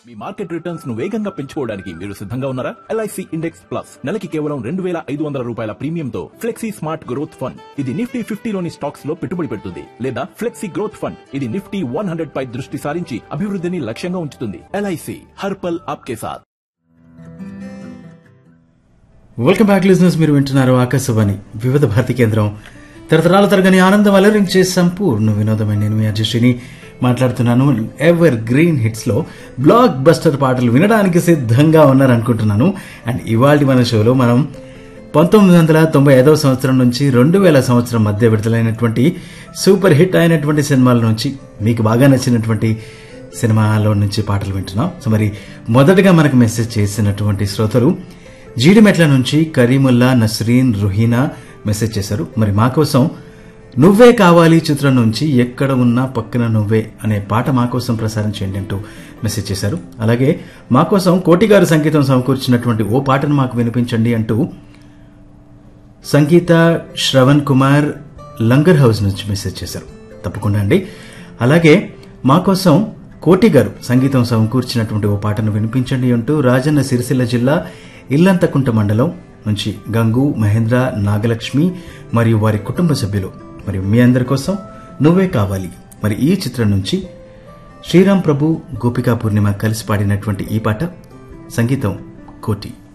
మీ market returns ను వేగంగా పెంచుకోవడానికి మీరు సిద్ధంగా ఉన్నారా ఎల్ఐసి ఇండెక్స్ ప్లస్ నెలకి కేవలం రెండు వేల ఐదు వందల రూపాయల ప్రీమియంతో ఫ్లెక్సీ స్మార్ట్ గ్రోత్ ఫండ్ ఇది నిఫ్టీ ఫిఫ్టీలోని స్టాక్స్ లో పెట్టుబడి పెడుతుంది లేదా ఫ్లెక్సీ గ్రోత్ ఫండ్ ఇది నిఫ్టీ వన్ హండ్రెడ్ పై దృష్టి సారించి అభివృద్ధిని లక్ష్యంగా ఉంచుతుంది ఎల్ఐసి హర్పల్ ఆప్కే సాథ్ వెల్కమ్ బ్యాక్ లిజినెస్ మీరు వింటున్నారు ఆకాశవాణి వివిధ భారతి కేంద్రం తరతరాల తరగని ఆనందం అలరించే సంపూర్ణ వినోదమైన నేను మీ అజశ్రీని మాట్లాడుతున్నాను ఎవర్ గ్రీన్ హిట్స్ లో బ్లాక్ బస్టర్ పాటలు వినడానికి సిద్ధంగా ఉన్నారనుకుంటున్నాను అండ్ ఇవాళ మన షోలో మనం పంతొమ్మిది వందల తొంభై ఐదవ సంవత్సరం నుంచి రెండు వేల సంవత్సరం మధ్య విడుదలైనటువంటి సూపర్ హిట్ అయినటువంటి సినిమాల నుంచి మీకు బాగా నచ్చినటువంటి సినిమాలో నుంచి పాటలు వింటున్నాం సో మరి మొదటగా మనకు మెసేజ్ చేసినటువంటి శ్రోతలు జీడిమెట్ల నుంచి కరీముల్లా నస్రీన్ రుహీనా మెసేజ్ చేశారు మరి మా కోసం నువ్వే కావాలి చిత్రం నుంచి ఎక్కడ ఉన్నా పక్కన నువ్వే అనే పాట మా కోసం ప్రసారం చేయండి అంటూ మెసేజ్ చేశారు అలాగే మా కోసం కోటిగారు సంగీతం సమకూర్చినటువంటి ఓ పాటను మాకు వినిపించండి అంటూ సంగీత శ్రవణ్ కుమార్ లంగర్ హౌస్ నుంచి మెసేజ్ చేశారు తప్పకుండా అండి అలాగే మా కోసం కోటి గారు సంగీతం సమకూర్చినటువంటి ఓ పాటను వినిపించండి అంటూ రాజన్న సిరిసిల్ల జిల్లా ఇల్లంతకుంట మండలం నుంచి గంగు మహేంద్ర నాగలక్ష్మి మరియు వారి కుటుంబ సభ్యులు మరియు మీ అందరి కోసం నువ్వే కావాలి మరి ఈ చిత్రం నుంచి శ్రీరామ్ ప్రభు గోపికా పూర్ణిమ కలిసి పాడినటువంటి ఈ పాట సంగీతం కోటి